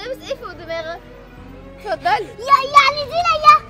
لابس ايه فوق دماغك اتفضلي يا يعني دي ليا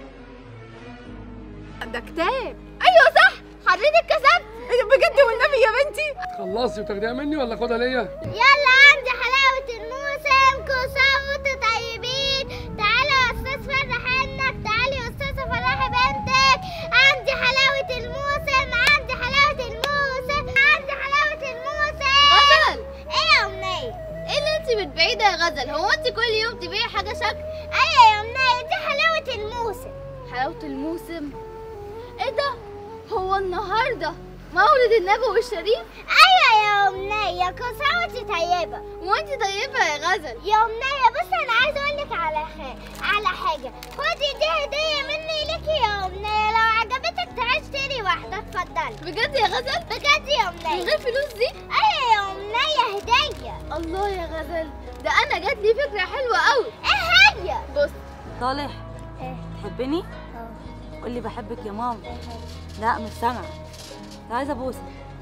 ده كتاب ايوه صح حضرتك كسبت بجد والنبي يا بنتي خلصي وتاخديها مني ولا خدها ليا يلا عندي حلاوة الموسم كل سنة وانتوا طيبين تعالى يا استاذ فرح ابنك تعالي يا استاذة فرحي بنتك عندي حلاوة الموسم عندي حلاوة الموسم عندي حلاوة الموسم غزل ايه يا امنية ايه اللي انت بتبيعيه ده يا غزل هو انت كل يوم تبيعي حاجه شكل ايوه يا امنية دي حلاوة الموسم حلاوه الموسم ايه ده هو النهارده مولد النبوي الشريف ايوه يا امنية كل سنة وانتي طيبة وانت طيبه يا غزل يا امنية بس انا عايزة اقولك على حاجة على حاجة خدي دي هدية مني ليكي يا امنية لو عجبتك تعالي اشتري واحدة اتفضلي بجد يا غزل بجد يا من امنية غير فلوس دي ايوه يا امنية هدية الله يا غزل ده انا جات لي فكره حلوه قوي ايه هي بص صالح ايه تحبني اه قول لي بحبك يا ماما لا مش سامعه أنا عايزه ابوسك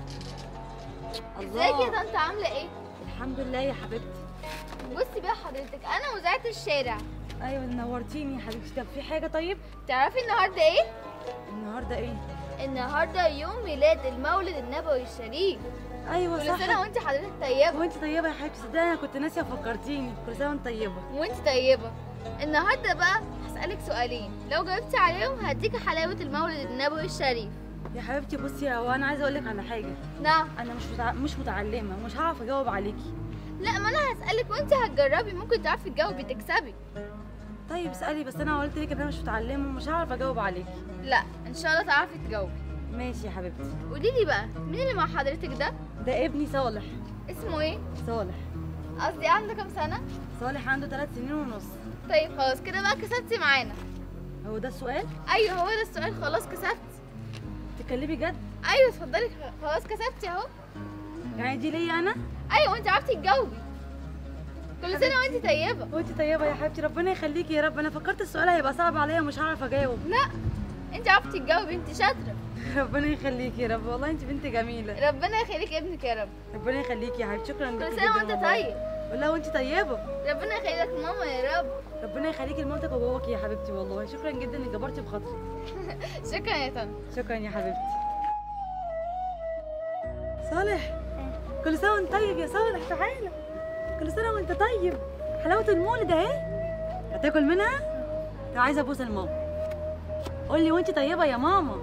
ازيك يا طنط عامله ايه الحمد لله يا حبيبتي بصي بقى حضرتك انا مذيعه الشارع ايوه نورتيني يا حبيبتي طب في حاجه طيب تعرفي النهارده ايه النهارده ايه النهارده يوم ميلاد المولد النبوي الشريف ايوه كل صح سنه وانت حضرتك طيبه وانت طيبه يا حبيبتي صدقني انا كنت ناسيه وفكرتيني كل سنه وانت طيبه وانت طيبه النهارده بقى هسألك سؤالين لو جاوبتي عليهم هديكي حلاوة المولد النبوي الشريف يا حبيبتي بصي هو انا عايزه اقول لك على حاجه نعم انا مش متع... مش متعلمه ومش هعرف اجاوب عليكي لا ما انا هسألك وانت هتجربي ممكن تعرفي تجاوبي تكسبي طيب اسالي بس انا قلت لك ان انا مش متعلمه ومش هعرف اجاوب عليكي لا ان شاء الله تعرفي تجاوبي ماشي يا حبيبتي قولي لي بقى مين اللي مع حضرتك ده ده ابني صالح اسمه ايه صالح قصدي عنده كام سنة صالح عنده ثلاث سنين ونص طيب خلاص كده بقى كسبتي معانا هو ده السؤال ايوه هو ده السؤال خلاص كسبت تتكلمي جد ايوه اتفضلي خلاص كسبتي اهو يعني دي ليا انا ايوه وانت عرفتي تجاوبي كل سنة وانت طيبة وانت طيبه يا حبيبتي ربنا يخليكي يا رب انا فكرت السؤال هيبقى صعب عليا ومش هعرف اجاوب لا انت عرفتي تجاوبي انت شاطرة ربنا يخليكي يا رب والله انت بنت جميله ربنا يخليك ابنك يا رب ربنا يخليكي يا حبيبتي شكرا لك كل سنة وانت طيب والله وانت طيبه ربنا يخليك ماما يا رب ربنا يخليكي لمامتك وباباكي يا حبيبتي والله شكرا جدا انك جبرتي بخاطري شكرا يا طنط شكرا يا حبيبتي صالح كل سنه وانت طيب يا صالح تعالى كل سنه وانت طيب حلاوه المولد اهي هتاكل منها طب عايزه ابوس الماما قول لي وانت طيبه يا ماما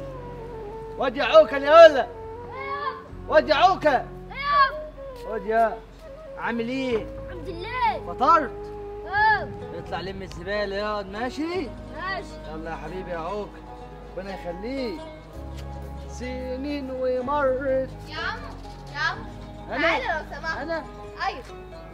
ودي عوكل يا ولا ودي عوكل ودي يا عامل ايه الحمد لله فطرت اه اطلع لم الزباله ياض ماشي ماشي يلا يا حبيبي يا عوكل ربنا يخليك سنين ومرت يا عمو يا عمو أنا؟ تعالى لو سمحت انا ايوه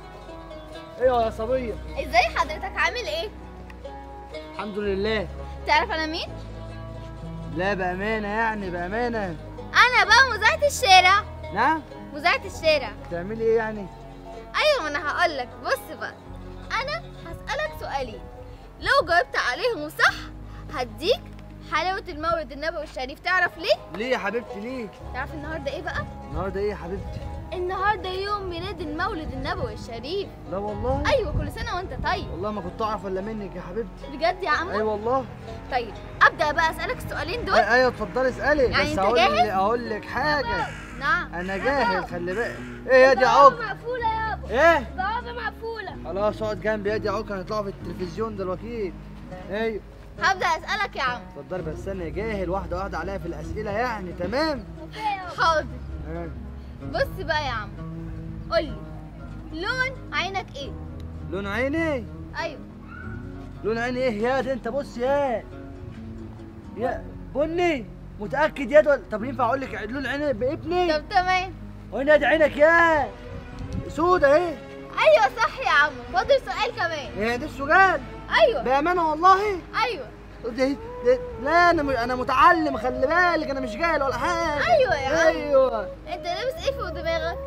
ايوه يا صبيه ازاي حضرتك عامل ايه الحمد لله تعرف انا مين لا بامانه يعني بامانه انا بقى مذيعة الشارع نعم مذيعة الشارع بتعملي ايه يعني ايوه ما انا هقول لك بص بقى انا هسألك سؤالين لو جاوبت عليهم صح هديك حلاوة المولد النبوي الشريف تعرف ليه؟ ليه يا حبيبتي ليه تعرف النهارده ايه بقى؟ النهارده ايه يا حبيبتي النهارده يوم ميلاد المولد النبوي الشريف لا والله ايوه كل سنة وانت طيب والله ما كنت اعرف الا منك يا حبيبتي بجد يا عمو؟ اي والله طيب ابدا بقى اسالك السؤالين دول أي- ايوه اتفضلي اسالي يعني بس أنت اقول جاهز؟ لك اقول لك حاجه نعم انا جاهز خلي بالك ايه يا دي عوك مقفولة يابا ايه بوابة مقفولة خلاص اقعد جنبي يا دي عوك هنطلعوا في التلفزيون دلوقتي ايوه هبدا اسالك يا عم اتفضلي بس انا جاهل واحده واحده عليا في الاسئله يعني تمام حاضر آه. بص بقى يا عم قولي لون عينك ايه لون عيني ايوه لون عيني ايه يا ده انت بص يا يا بني متاكد يا دول طب ينفع اقول لك لون عيني بابني طب تمام وين يا عينك يا سودة ايه ايوه صح يا عم فاضل سؤال كمان ايه ده السؤال ايوه بامانه والله ايوه ده ده لا انا م- انا متعلم خلي بالك انا مش جاهل ولا حاجه ايوه يا عم ايوه انت لابس ايه فوق دماغك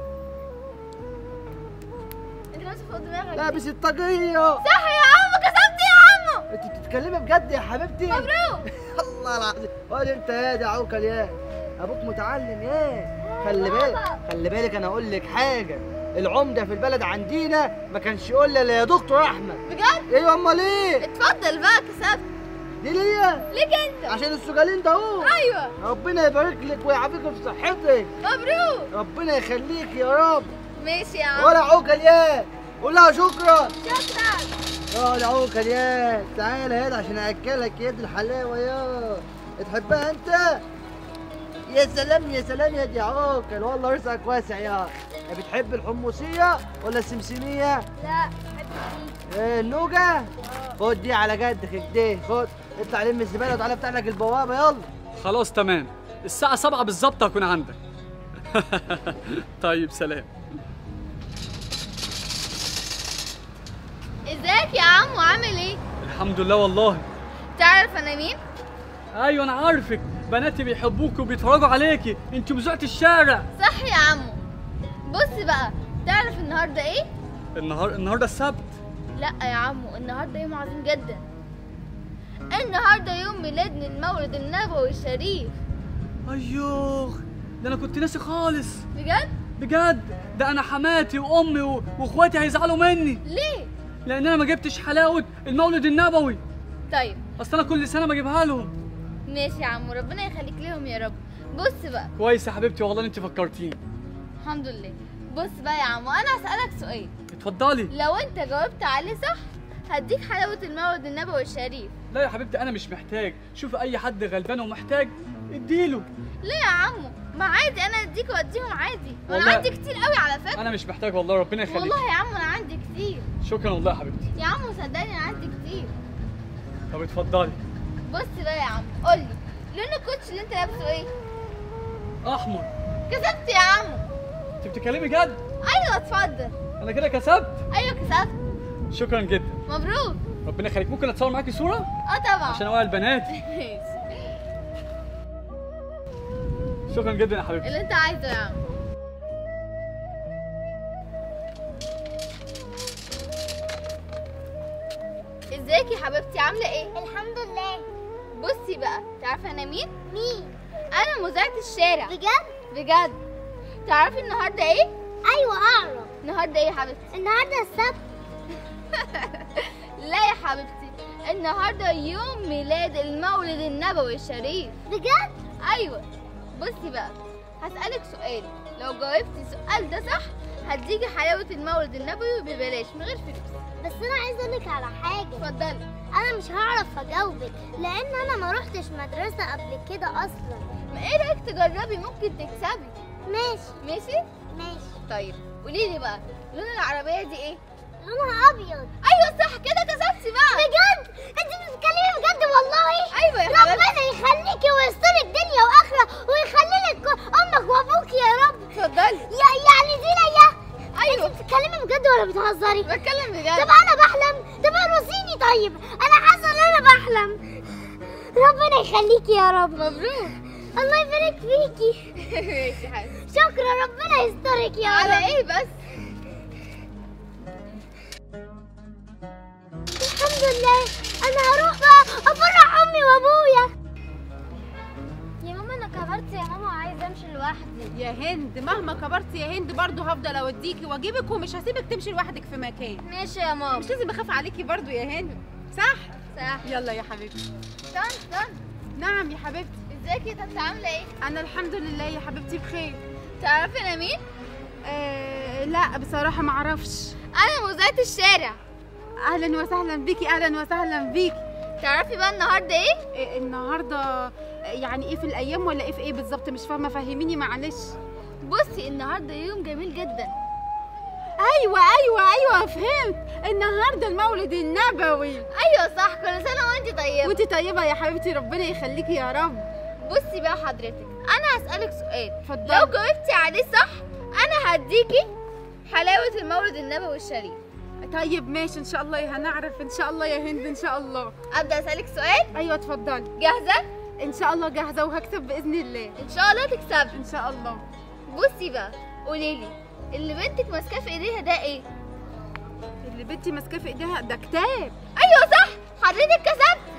انت لابس فوق دماغك لابس الطاقيه صح يا عم كسبت يا عم انت بتتكلمي بجد يا حبيبتي مبروك الله العظيم واد انت يا ده عوكل يا ابوك متعلم يا خلي بالك خلي بالك انا اقول لك حاجه العمده في البلد عندنا ما كانش يقول لي إلا يا دكتور احمد بجد ايوه امال ايه اتفضل بقى كسبت دي ليا ليك انت عشان السجالين ده اهو ايوه ربنا يبارك لك ويعافيك في صحتك مبروك ربنا يخليك يا رب ماشي يا عم ولا عوكل يا قول لها شكرا شكرا يا عوكل يا تعالى هنا عشان اكلك يا دي الحلاوه يا تحبها انت يا سلام يا سلام يا دي عوكل والله رزقك واسع يا يا بتحب الحمصيه ولا السمسميه لا ايه النوجه خد دي على جدك كده خد اطلع لم الزباله وتعالى افتح لك البوابه يلا خلاص تمام الساعة سبعة بالظبط هكون عندك طيب سلام ازيك يا عم وعامل ايه الحمد لله والله تعرف انا مين ايوه انا عارفك بناتي بيحبوك وبيتفرجوا عليكي انت مذيعة الشارع صح يا عمو بص بقى تعرف النهارده ايه النهار النهارده السبت لا يا عمو النهارده يوم عظيم جدا النهارده يوم ميلاد المولد النبوي الشريف ايوه ده انا كنت ناسي خالص بجد بجد ده انا حماتي وامي و- واخواتي هيزعلوا مني ليه لان انا ما جبتش حلاوه المولد النبوي طيب اصل انا كل سنه بجيبها لهم ماشي يا عمو ربنا يخليك لهم يا رب بص بقى كويس يا حبيبتي والله انت فكرتيني الحمد لله بص بقى يا عمو انا هسألك سؤال اتفضلي لو انت جاوبت عليه صح هديك حلاوة المولد النبوي الشريف لا يا حبيبتي انا مش محتاج شوف اي حد غلبان ومحتاج اديله ليه يا عمو ما عادي انا اديك واديهم عادي انا والله- عندي كتير قوي على فكرة انا مش محتاج والله ربنا يخليك والله يا عمو انا عندي كتير شكرا والله يا حبيبتي يا عمو صدقني انا عندي كتير طب اتفضلي بص بقى يا عم قولي لون الكوتش اللي انت لابسه ايه احمر كسبت يا عمو انت بتتكلمي جد ايوه اتفضل انا كده كسبت ايوه كسبت شكرا جدا مبروك ربنا يخليك ممكن اتصور معاكي صوره اه طبعا عشان اوعي البنات ماشي. شكرا جدا يا حبيبتي اللي انت عايزه يا عم ازيك يا حبيبتي عامله ايه الحمد لله بصي بقى تعرفي انا مين مين انا مذيعه الشارع بجد بجد تعرفي النهارده ايه ايوه اعرف النهارده ايه يا حبيبتي النهارده السبت لا يا حبيبتي النهارده يوم ميلاد المولد النبوي الشريف بجد ايوه بصي بقى هسألك سؤال لو جاوبتي السؤال ده صح هديكي حلاوة المولد النبوي ببلاش من غير فلوس بس انا عايزه اقول لك على حاجه اتفضلي انا مش هعرف اجاوبك لان انا ما روحتش مدرسه قبل كده اصلا ما ايه رايك تجربي ممكن تكسبي ماشي ماشي ماشي طيب قولي لي بقى لون العربية دي ايه لونها ابيض ايوه صح كده كسبتي بقى بجد انت بتتكلمي بجد والله ايوه يا حبيبتي ربنا يخليكي ويسترك دنيا واخره ويخلي لك امك وابوك يا رب اتفضلي يا يعني دي ليا ايوه انت بتتكلمي بجد ولا بتهزري بتكلم طب بجد انا بحلم طب ارقصيني طيب انا حاسه ان انا بحلم ربنا يخليكي يا رب مبروك الله يبارك فيكي ماشي يا حبيبتي شكرا ربنا يسترك يا على رب ايه بس الحمد لله انا هروح بقى افرح امي وابويا يا ماما انا كبرت يا ماما وعايزه امشي لوحدي يا هند مهما كبرت يا هند برضو هفضل اوديكي واجيبك ومش هسيبك تمشي لوحدك في مكان ماشي يا ماما مش لازم اخاف عليكي برضو يا هند صح صح يلا يا حبيبتي استنى استنى نعم يا حبيبتي ازيك يا طنط عاملة ايه؟ انا الحمد لله يا حبيبتي بخير تعرفي انا مين؟ آه لا بصراحه ما اعرفش انا مذيعة الشارع اهلا وسهلا بيكي اهلا وسهلا بيكي تعرفي بقى النهارده ايه؟ آه، النهارده يعني ايه في الايام ولا ايه في ايه بالظبط مش فاهمه فهميني معلش بصي النهارده يوم جميل جدا ايوه ايوه ايوه فهمت النهارده المولد النبوي ايوه صح كل سنه وانت طيبه وانت طيبه يا حبيبتي ربنا يخليكي يا رب بصي بقى حضرتك انا هسالك سؤال اتفضلي. لو جاوبتي عليه صح انا هديكي حلاوه المولد النبوي الشريف طيب ماشي ان شاء الله هنعرف ان شاء الله يا هند ان شاء الله ابدا اسالك سؤال ايوه اتفضلي جاهزه ان شاء الله جاهزه وهكسب باذن الله ان شاء الله تكسبي ان شاء الله بصي بقى قولي لي اللي بنتك ماسكاه في ايديها ده ايه اللي بنتي ماسكاه في ايديها ده كتاب ايوه صح حضرتك كسبت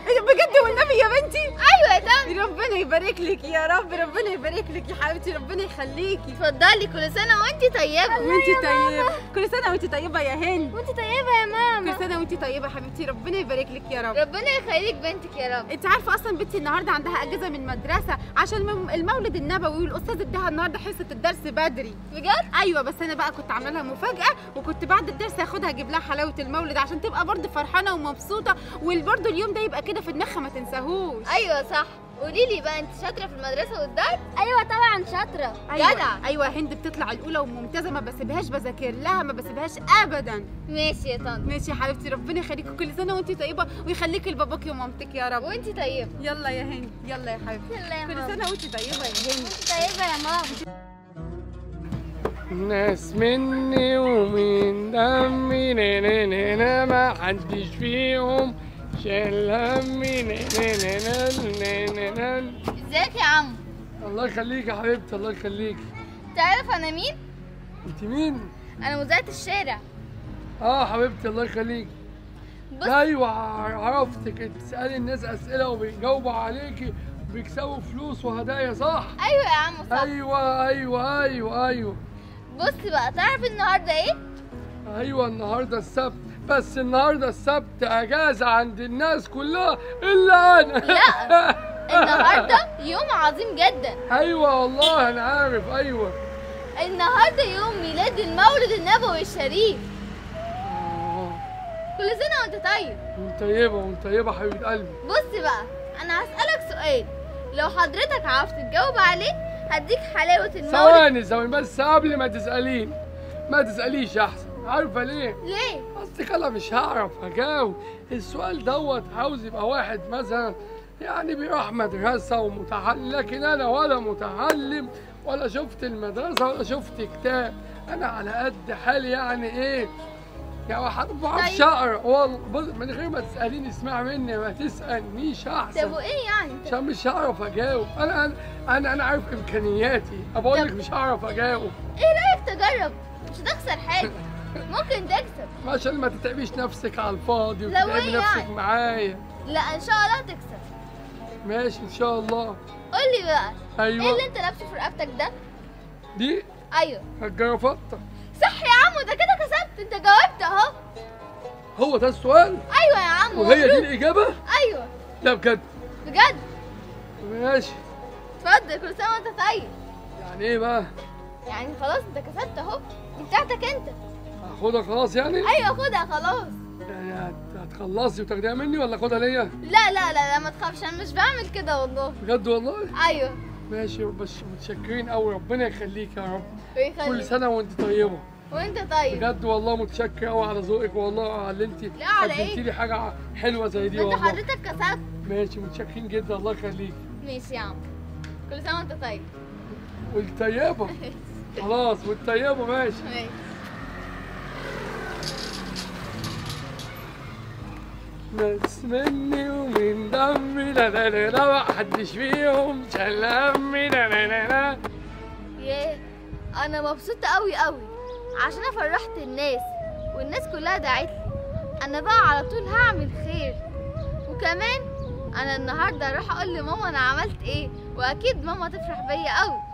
إيه بجد والنبي يا بنتي ايوه يا طنط ربنا يبارك لك يا رب ربنا يبارك لك يا حبيبتي ربنا يخليكي اتفضلي كل سنه وانت طيبه وانت طيبه كل سنه وانت طيبه يا هند وانت طيبه يا ماما كل سنه وانت طيبه حبيبتي ربنا يبارك لك يا رب ربنا يخليك بنتك يا رب انت عارفه اصلا بنتي النهارده عندها اجازه من المدرسه عشان الم- المولد النبوي والاستاذ اداها النهارده حصه الدرس بدري بجد ايوه بس انا بقى كنت عامله لها مفاجاه وكنت بعد الدرس هاخدها اجيب لها حلاوه المولد عشان تبقى برضه فرحانه ومبسوطه وبرضه اليوم ده يبقى كده في دماغها ما تنساهوش ايوه صح قولي لي بقى انت شاطره في المدرسه والدرس ايوه طبعا شاطره أيوة. جدع. ايوه هند بتطلع الاولى وممتازه ما بسيبهاش بذاكر لها ما بسيبهاش ابدا ماشي يا طنط ماشي يا حبيبتي ربنا يخليكي كل سنه وانت طيبه ويخليكي لباباكي ومامتك يا رب وانت طيبه يلا يا هند يلا يا حبيبتي يلا يا كل ماما سنه وانت طيبه يا هند طيبه يا ماما ناس مني ومن دمي نانا ما حدش فيهم شال همي نانا ازيك يا عم الله يخليك يا حبيبتي الله يخليك تعرف انا مين انت مين؟ انا مذيعه الشارع اه حبيبتي الله يخليك بص ايوه عرفتك بتسالي الناس اسئله وبيجاوبوا عليكي وبيكسبوا فلوس وهدايا صح؟ ايوه يا عم صح ايوه ايوه ايوه ايوه بص بقى تعرف النهارده ايه ايوه النهارده السبت بس النهارده السبت اجازه عند الناس كلها الا انا لا النهارده يوم عظيم جدا ايوه والله انا عارف ايوه النهارده يوم ميلاد المولد النبوي الشريف آه، كل سنه وانت طيب وانت طيبه وانت طيبه حبيبه قلبي بص بقى انا هسألك سؤال لو حضرتك عرفت تجاوب عليه هديك حلاوة المولد ثواني ثواني بس قبل ما تسالين ما تساليش احسن عارفه ليه ليه؟ قصدك انا مش هعرف اجاوب السؤال دوت عاوز يبقى واحد مثلا يعني بيروح مدرسة ومتعلم لكن أنا ولا متعلم ولا شفت المدرسة ولا شفت كتاب أنا على قد حالي يعني إيه يعني ما بعرفش طيب. أقرأ والله بص، من غير ما تسأليني اسمع مني ما تسألنيش طب أحسن وايه يعني؟ انت عشان مش هعرف أجاوب أنا أنا أنا, أنا عارف إمكانياتي أقول لك طب. مش هعرف أجاوب ايه رأيك تجرب؟ مش هتخسر حاجة ممكن تكسب عشان ما تتعبيش نفسك على الفاضي لو وتتعبي إيه نفسك يعني؟ معايا لا ان شاء الله هتكسب ماشي إن شاء الله قولي بقى ايه أيوه اللي انت لابسه في رقبتك ده؟ دي ايوه الجرافطة صح يا عم ده كده كسبت انت جاوبت اهو هو ده السؤال ايوه يا عم وهي دي مبروك. الإجابة ايوه لا بجد بجد ماشي اتفضل كل سنة وانت طيب يعني إيه بقى يعني خلاص انت كسبت اهو دي بتاعتك انت هاخدها خلاص يعني ايوه خدها خلاص يعني هت- هتخلصي وتاخديها مني ولا اخدها ليا لا لا لا لا ما تخافش انا مش بعمل كده والله بجد والله ايوه ماشي بس متشكرين قوي ربنا يخليك يا رب كل ويخليك سنة وانت طيبة وانت طيب بجد والله متشكر قوي على ذوقك والله على اللي انت لا، على قدمتي إيه؟ لي حاجة حلوة زي دي ما انت والله حضرتك كسبت ماشي متشكرين جدا الله يخليك ماشي يا عم كل سنه وانت طيب والطيبة خلاص والطيبة ماشي ماشي ناس مني ومن دمي لا لا لا لا ما حدش فيهم شال همي لا لا لا لا ياه انا مبسوطه قوي قوي عشان انا فرحت الناس والناس كلها دعت لي انا بقى على طول هعمل خير وكمان انا النهارده اروح اقول لماما انا عملت ايه واكيد ماما تفرح بيا قوي